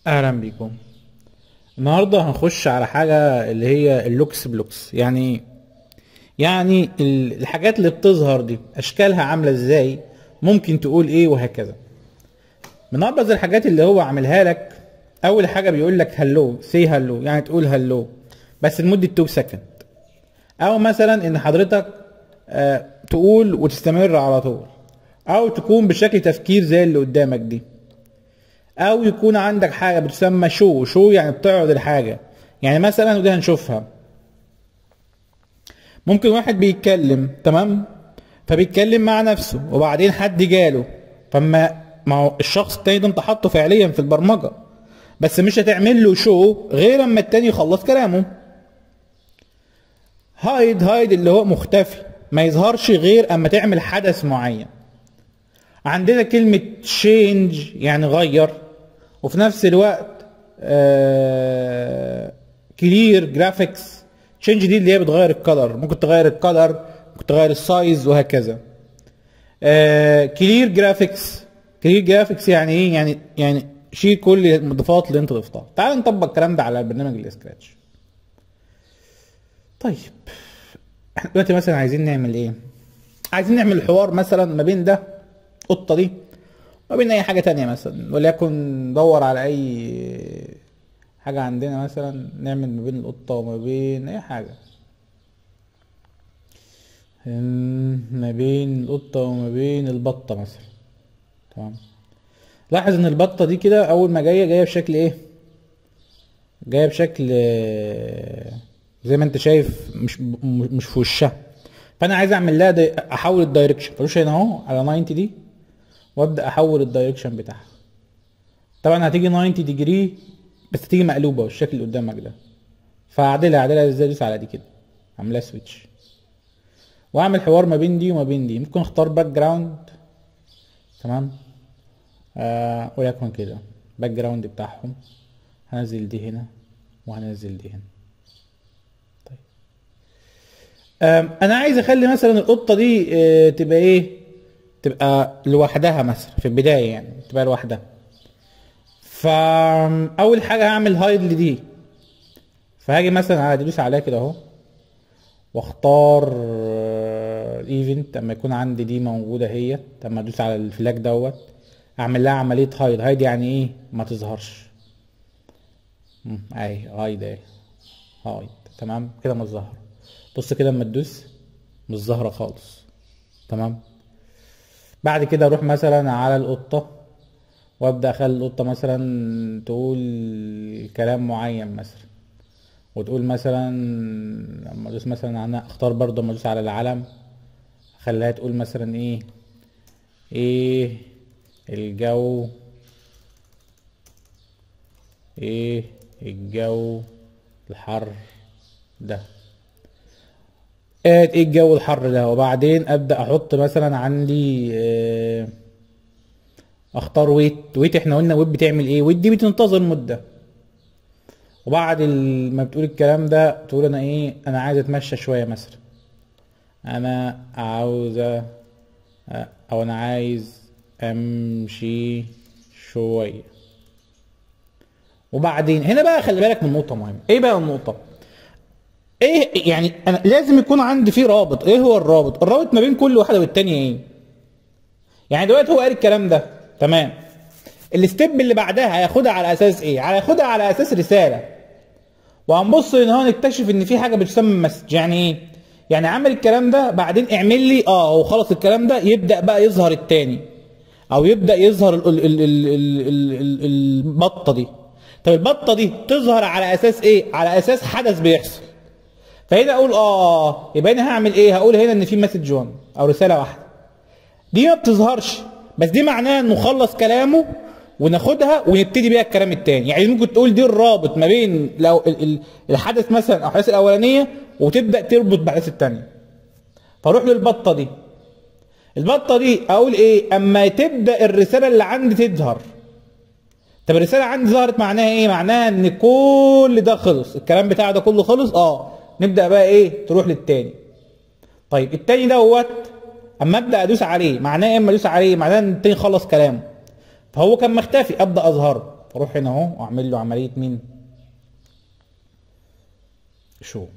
اهلا بيكم النهارده هنخش على حاجه اللي هي اللوكس بلوكس يعني إيه؟ يعني ال- الحاجات اللي بتظهر دي اشكالها عامله ازاي ممكن تقول ايه وهكذا من ابرز الحاجات اللي هو عاملها لك اول حاجه بيقول لك هلو سي هلو يعني تقول هلو بس لمده 2 سكند او مثلا ان حضرتك آه تقول وتستمر على طول او تكون بشكل تفكير زي اللي قدامك دي او يكون عندك حاجه بتسمى شو شو يعني بتعرض الحاجه يعني مثلا ودي هنشوفها ممكن واحد بيتكلم تمام فبيتكلم مع نفسه وبعدين حد جاله فما ما هو الشخص التاني ده انت حاطه فعليا في البرمجه بس مش هتعمل له شو غير اما التاني يخلص كلامه هايد هايد اللي هو مختفي ما يظهرش غير اما تعمل حدث معين عندنا كلمة change يعني غير وفي نفس الوقت كلير جرافيكس change دي اللي هي بتغير الكلر ممكن تغير الكلر ممكن تغير السايز وهكذا كلير جرافيكس كلير جرافيكس يعني ايه يعني يعني شيل كل المضافات اللي انت ضفتها تعال نطبق الكلام ده على برنامج السكراتش طيب احنا دلوقتي مثلا عايزين نعمل ايه عايزين نعمل حوار مثلا ما بين ده القطه دي ما بين اي حاجه تانية مثلا وليكن دور على اي حاجه عندنا مثلا نعمل ما بين القطه وما بين اي حاجه أم، ما بين القطه وما بين البطه مثلا تمام لاحظ ان البطه دي كده اول ما جايه جايه بشكل ايه جايه بشكل آه، زي ما انت شايف مش م- مش في وشها فانا عايز اعمل لها دي احول الدايركشن فلوش هنا اهو على 90 دي وابدا احول الدايركشن بتاعها طبعا هتيجي 90 ديجري بس تيجي مقلوبه والشكل اللي قدامك ده فاعدلها اعدلها ازاي ادوس على دي كده اعملها سويتش واعمل حوار ما بين دي وما بين دي ممكن اختار باك جراوند تمام آه وليكن كده باك جراوند بتاعهم هنزل دي هنا وهنزل دي هنا أم، انا عايز اخلي مثلا القطه دي آه، تبقى ايه تبقى لوحدها مثلا في البدايه يعني تبقى لوحدها فاول حاجه هعمل هايد لدي فهاجي مثلا هدوس عليها كده اهو واختار الايفنت اما يكون عندي دي موجوده هي اما ادوس على الفلاج دوت اعمل لها عمليه هايد هايد يعني ايه ما تظهرش مم، اهي هايد اهي هايد تمام كده ما ظهر بص كده اما تدوس مش ظاهره خالص تمام بعد كده اروح مثلا على القطه وابدا اخلي القطه مثلا تقول كلام معين مثلا وتقول مثلا لما ادوس مثلا انا اختار برضه لما ادوس على العلم اخليها تقول مثلا ايه ايه الجو ايه الجو الحر ده ايه الجو الحر ده وبعدين ابدا احط مثلا عندي آه، اختار ويت ويت احنا قلنا ويت بتعمل ايه ويت دي بتنتظر مده وبعد ال- ما بتقول الكلام ده تقول انا ايه انا عايز اتمشى شويه مثلا انا عاوزه آه، او انا عايز امشي شويه وبعدين هنا بقى خلي بالك من نقطه مهمه ايه بقى النقطه ايه يعني انا لازم يكون عندي فيه رابط ايه هو الرابط الرابط ما بين كل واحده والتانيه ايه يعني دلوقتي هو قال الكلام ده تمام الستيب اللي بعدها هياخدها على اساس ايه هياخدها على اساس رساله وهنبص ان هو نكتشف ان في حاجه بتسمى مسج يعني ايه يعني عمل الكلام ده بعدين اعمل لي اه هو خلص الكلام ده يبدا بقى يظهر التاني او يبدا يظهر ال ال ال ال ال ال ال البطه دي طب البطه دي تظهر على اساس ايه على اساس حدث بيحصل فهنا اقول اه يبقى انا هعمل ايه هقول هنا ان في مسج 1 او رساله واحده دي ما بتظهرش بس دي معناها انه خلص كلامه وناخدها ونبتدي بيها الكلام التاني يعني ممكن تقول دي الرابط ما بين لو ال- ال- الحدث مثلا او الاحداث الاولانيه وتبدا تربط بالاحداث التانيه فاروح للبطه دي البطه دي اقول ايه اما تبدا الرساله اللي عندي تظهر طب الرساله عندي ظهرت معناها ايه معناها ان كل ده خلص الكلام بتاعه ده كله خلص اه نبدا بقى ايه تروح للتاني طيب التاني دوت اما ابدا ادوس عليه معناه ايه اما ادوس عليه معناه ان التاني خلص كلامه فهو كان مختفي ابدا اظهره اروح هنا اهو واعمل له عمليه مين شو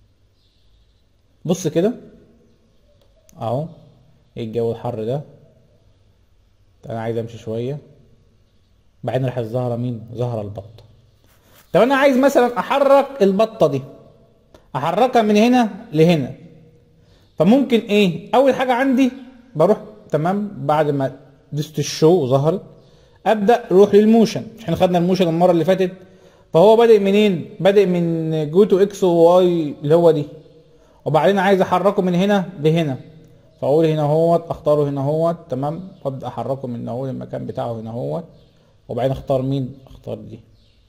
بص كده اهو ايه الجو الحر ده انا عايز امشي شويه بعدين راح الزهره مين زهره البطه طب انا عايز مثلا احرك البطه دي احركها من هنا لهنا فممكن ايه اول حاجه عندي بروح تمام بعد ما دوست الشو ظهرت ابدا اروح للموشن مش احنا خدنا الموشن المره اللي فاتت فهو بادئ منين بادئ من جو تو اكس وواي اللي هو دي وبعدين عايز احركه من هنا لهنا فاقول هنا اهوت اختاره هنا اهوت تمام وابدا احركه من اهو المكان بتاعه هنا اهوت وبعدين اختار مين اختار دي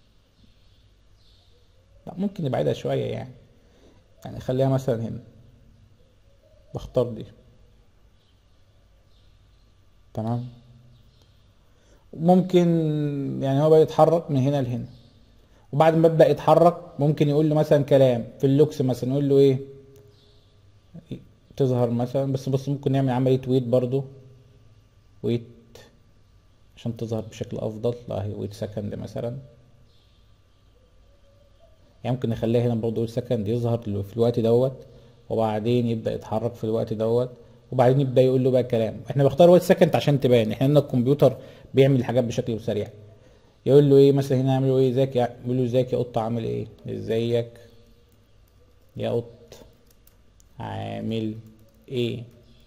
لا ممكن نبعدها شويه يعني يعني خليها مثلا هنا بختار دي تمام ممكن يعني هو بقى يتحرك من هنا لهنا وبعد ما ببدا يتحرك ممكن يقول له مثلا كلام في اللوكس مثلا يقول له ايه تظهر مثلا بس بص ممكن نعمل عمليه ويت برضو ويت عشان تظهر بشكل افضل لا هي ويت سكند مثلا يعني ممكن نخليها هنا برضو ويت سكند يظهر في الوقت دوت وبعدين يبدا يتحرك في الوقت دوت وبعدين يبدا يقول له بقى كلام احنا بنختار ويت سكند عشان تبان احنا عندنا الكمبيوتر بيعمل الحاجات بشكل سريع يقول له ايه مثلا هنا يعمل له ايه ازيك يا يقول له ازيك يا قط عامل ايه ازيك يا قط عامل ايه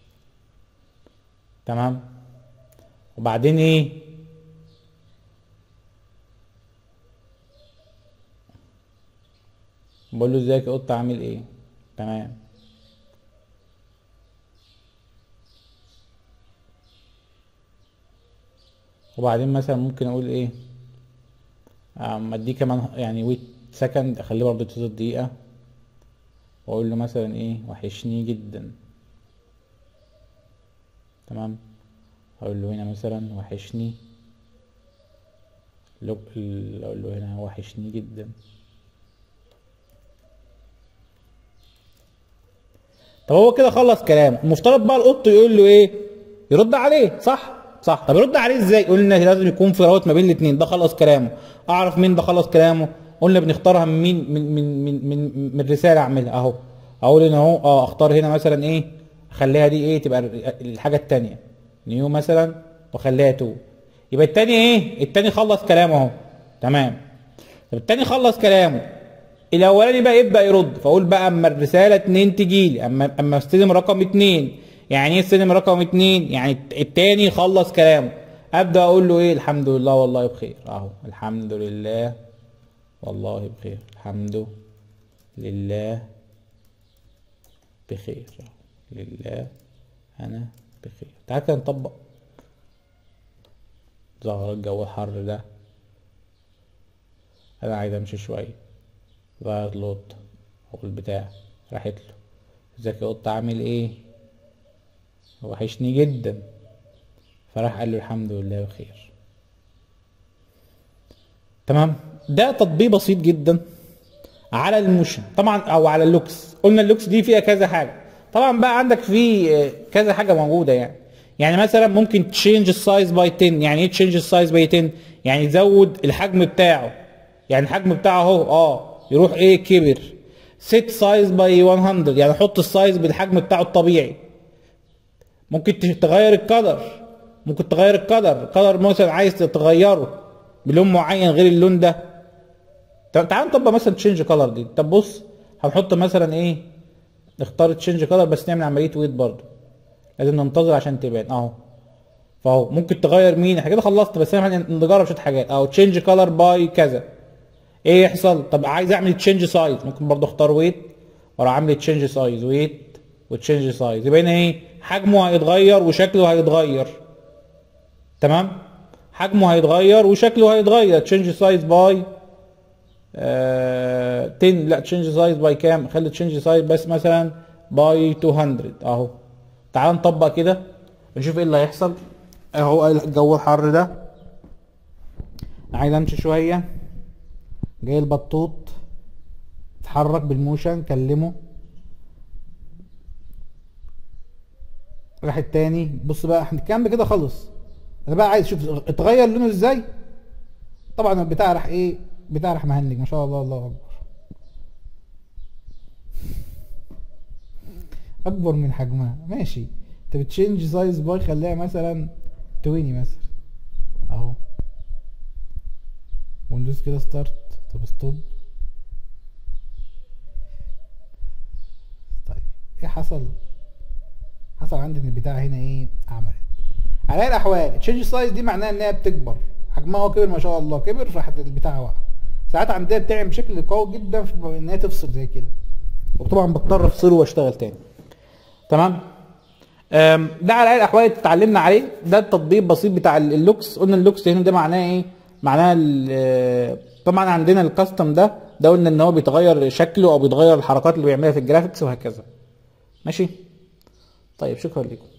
تمام وبعدين ايه بقول له ازيك يا قط عامل ايه تمام وبعدين مثلا ممكن اقول ايه اما اديه كمان يعني ويت سكند اخليه برضه تلت دقيقة واقول له مثلا ايه وحشني جدا تمام اقول له هنا مثلا وحشني لو اقول له هنا وحشني جدا طب هو كده خلص كلامه المفترض بقى القط يقول له ايه يرد عليه صح صح طب يرد عليه ازاي قلنا لازم يكون في روابط ما بين الاثنين ده خلص كلامه اعرف مين ده خلص كلامه قلنا بنختارها من مين من من من من, من رساله اعملها اهو اقول هنا اهو اه اختار هنا مثلا ايه اخليها دي ايه تبقى الحاجه الثانيه نيو مثلا واخليها تو يبقى الثاني ايه الثاني خلص كلامه اهو تمام طب الثاني خلص كلامه الاولاني بقى يبدا يرد فاقول بقى اما الرساله اتنين تجي لي اما اما استلم رقم اتنين يعني ايه استلم رقم اتنين يعني التاني خلص كلامه ابدا اقول له ايه الحمد لله والله بخير اهو الحمد لله والله بخير الحمد لله بخير لله انا بخير تعال كده نطبق ظهر الجو الحر ده انا عايز امشي شويه ظهرت القطة او البتاع راحت له ازيك يا قطة عامل ايه وحشني جدا فراح قال له الحمد لله بخير تمام ده تطبيق بسيط جدا على الموشن طبعا او على اللوكس قلنا اللوكس دي فيها كذا حاجه طبعا بقى عندك في كذا حاجه موجوده يعني يعني مثلا ممكن تشينج السايز باي 10 يعني ايه تشينج السايز باي 10 يعني يزود الحجم بتاعه يعني الحجم بتاعه اهو اه يروح ايه كبر set size by 100 يعني حط السايز بالحجم بتاعه الطبيعي ممكن تغير الكلر ممكن تغير الكلر الكلر مثلا عايز تغيره بلون معين غير اللون ده طب تعال نطبق مثلا تشينج كلر دي طب بص هنحط مثلا ايه نختار تشينج كلر بس نعمل عمليه ويت برضو لازم ننتظر عشان تبان اهو فاهو ممكن تغير مين احنا كده خلصت بس احنا نجرب شويه حاجات اهو تشينج كلر باي كذا ايه يحصل طب عايز اعمل تشينج سايز ممكن برضه اختار ويت واروح عامل تشينج سايز ويت وتشينج سايز يبقى هنا ايه حجمه هيتغير وشكله هيتغير تمام حجمه هيتغير وشكله هيتغير تشينج سايز باي 10 لا تشينج سايز باي كام خلي تشينج سايز بس مثلا باي 200 اهو تعال نطبق كده نشوف ايه اللي هيحصل اهو الجو الحر ده عايز امشي شويه جاي البطوط اتحرك بالموشن كلمه راح التاني بص بقى احنا الكلام ده كده خلص انا بقى عايز اشوف اتغير لونه ازاي طبعا البتاع راح ايه بتاع راح مهنج ما شاء الله الله اكبر اكبر من حجمها ماشي انت بتشينج سايز باي خليها مثلا 20 مثلا اهو وندوس كده ستارت طب ستوب طيب ايه حصل حصل عندي ان البتاعه هنا ايه عملت على اي الاحوال تشينج سايز دي معناها ان هي بتكبر حجمها هو كبر ما شاء الله كبر راحت البتاعه واقعه ساعات عندها بتعمل بشكل قوي جدا في ان هي تفصل زي كده وطبعا بضطر افصله واشتغل تاني تمام أم، ده على اي الاحوال اللي اتعلمنا عليه ده التطبيق بسيط بتاع ال- اللوكس قلنا اللوكس هنا ده معناه ايه معناه ال- آه، طبعا عندنا الكاستم ده ده قلنا ان هو بيتغير شكله او بيتغير الحركات اللي بيعملها في الجرافيكس وهكذا ماشي طيب شكرا لكم